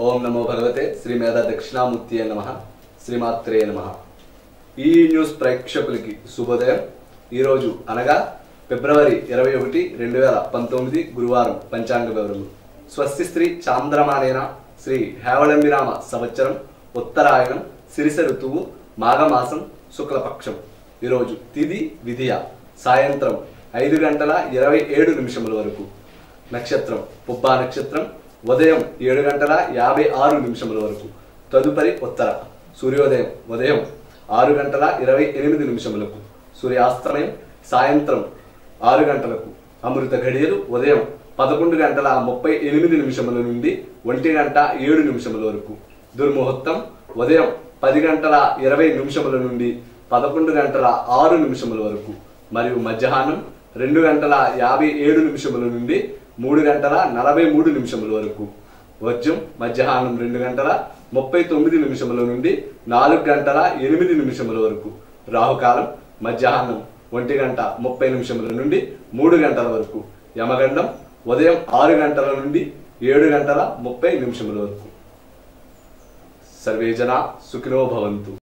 ఓం నమో భగవతే శ్రీ మేధా దక్షిణామూర్తి నమ శ్రీమాత్రే నమ ఈ న్యూస్ ప్రేక్షకులకి శుభోదయం ఈరోజు అనగా ఫిబ్రవరి ఇరవై ఒకటి రెండు వేల పంతొమ్మిది గురువారం పంచాంగ వివరములు స్వస్తి స్త్రీ చాంద్రమానేన శ్రీ హేవళంబిరామ సంవత్సరం ఉత్తరాయణం సిరిస ఋతువు మాఘమాసం శుక్లపక్షం ఈరోజు తిది విధియ సాయంత్రం ఐదు గంటల ఇరవై ఏడు నిమిషముల వరకు నక్షత్రం పుబ్బా నక్షత్రం ఉదయం ఏడు గంటల యాభై ఆరు నిమిషముల వరకు తదుపరి ఉత్తర సూర్యోదయం ఉదయం ఆరు గంటల ఇరవై ఎనిమిది నిమిషములకు సూర్యాస్తమయం సాయంత్రం ఆరు గంటలకు అమృత ఘడియలు ఉదయం పదకొండు గంటల ముప్పై ఎనిమిది నిమిషముల నుండి ఒంటి గంట ఏడు నిమిషముల వరకు దుర్ముహూర్తం ఉదయం పది గంటల ఇరవై నిమిషముల నుండి పదకొండు గంటల ఆరు నిమిషముల వరకు మరియు మధ్యాహ్నం రెండు గంటల యాభై ఏడు నిమిషముల నుండి మూడు గంటల నలభై మూడు నిమిషముల వరకు వర్జం మధ్యాహ్నం రెండు గంటల ముప్పై తొమ్మిది నిమిషముల నుండి నాలుగు గంటల ఎనిమిది నిమిషముల వరకు రాహుకాలం మధ్యాహ్నం ఒంటి గంట ముప్పై నిమిషముల నుండి మూడు గంటల వరకు యమగండం ఉదయం ఆరు గంటల నుండి ఏడు గంటల ముప్పై నిమిషముల వరకు సర్వే జన సుఖినో భవంతు